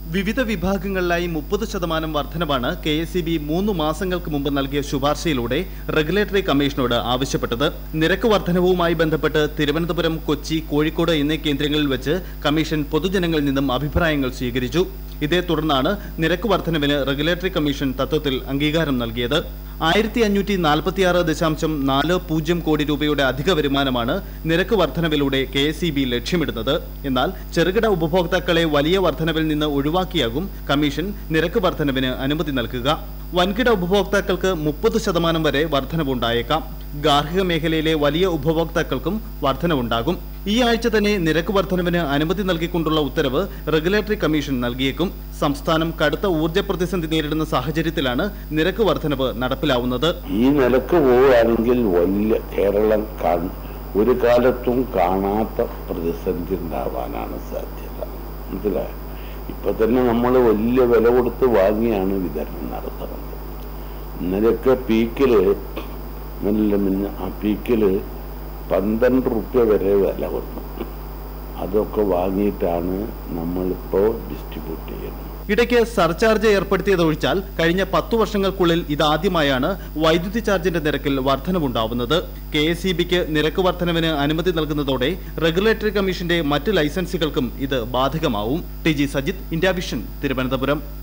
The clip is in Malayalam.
വിവിധ വിഭാഗങ്ങളിലായി മുപ്പത് ശതമാനം വർധനവാണ് കെ എസ് സി ബി മൂന്ന് മാസങ്ങൾക്ക് മുമ്പ് നൽകിയ ശുപാർശയിലൂടെ റെഗുലേറ്ററി കമ്മീഷനോട് ആവശ്യപ്പെട്ടത് നിരക്ക് വർധനവുമായി ബന്ധപ്പെട്ട് തിരുവനന്തപുരം കൊച്ചി കോഴിക്കോട് എന്നീ കേന്ദ്രങ്ങളിൽ വെച്ച് കമ്മീഷൻ പൊതുജനങ്ങളിൽ നിന്നും അഭിപ്രായങ്ങൾ സ്വീകരിച്ചു ഇതേ തുടർന്നാണ് നിരക്ക് വർധനവിന് റെഗുലേറ്ററി കമ്മീഷൻ തത്വത്തിൽ അംഗീകാരം നൽകിയത് ആയിരത്തി അഞ്ഞൂറ്റി നാൽപ്പത്തിയാറ് ദശാംശം നാല് പൂജ്യം കോടി രൂപയുടെ അധിക വരുമാനമാണ് നിരക്ക് വർധനവിലൂടെ കെ എസ് ഇ ബി ലക്ഷ്യമിടുന്നത് എന്നാൽ ചെറുകിട ഉപഭോക്താക്കളെ വലിയ വർധനവിൽ നിന്ന് ഒഴിവാക്കിയാകും കമ്മീഷൻ നിരക്ക് വർധനവിന് അനുമതി നൽകുക വൻകിട ഉപഭോക്താക്കൾക്ക് മുപ്പത് ശതമാനം വരെ വർധനവുണ്ടായേക്കാം ഗാർഹിക മേഖലയിലെ വലിയ ഉപഭോക്താക്കൾക്കും വർധനവുണ്ടാകും ഈ ആഴ്ച തന്നെ നിരക്ക് വർധനവിന് അനുമതി നൽകിക്കൊണ്ടുള്ള ഉത്തരവ് റെഗുലേറ്ററി കമ്മീഷൻ നൽകിയേക്കും സംസ്ഥാനം കടുത്ത ഊർജ്ജ പ്രതിസന്ധി നേരിടുന്ന സാഹചര്യത്തിലാണ് നിരക്ക് വർധനവ് നടപ്പിലാവുന്നത് ഈ നിലക്ക് പോവുകയാണെങ്കിൽ വലിയ കേരളം കാണ് ഒരു കാലത്തും കാണാത്ത പ്രതിസന്ധി ഉണ്ടാവാനാണ് സാധ്യത മനസ്സിലായോ ഇപ്പൊ തന്നെ നമ്മൾ വലിയ വില കൊടുത്ത് വാങ്ങിയാണ് വിതരണം നടത്തുന്നത് ഇന്നലെയൊക്കെ പീക്കില് നല്ല മിന്ന ആ പീക്കില് പന്ത്രണ്ട് റുപ്യ വരെ വില വന്നു അതൊക്കെ വാങ്ങിയിട്ടാണ് നമ്മളിപ്പോൾ ഡിസ്ട്രിബ്യൂട്ട് ചെയ്യുന്നത് ഇടയ്ക്ക് സർചാർജ് ഏർപ്പെടുത്തിയതൊഴിച്ചാൽ കഴിഞ്ഞ പത്തു വർഷങ്ങൾക്കുള്ളിൽ ഇതാദ്യമായാണ് വൈദ്യുതി ചാർജിന്റെ നിരക്കിൽ വർധനവുണ്ടാവുന്നത് കെ എസ് ഇ ബിക്ക് നിരക്ക് വർധനവിന് അനുമതി നൽകുന്നതോടെ റെഗുലേറ്ററി കമ്മീഷന്റെ മറ്റ് ലൈസൻസുകൾക്കും ഇത് ബാധകമാവും T G Sajith India Vision Thiruvananthapuram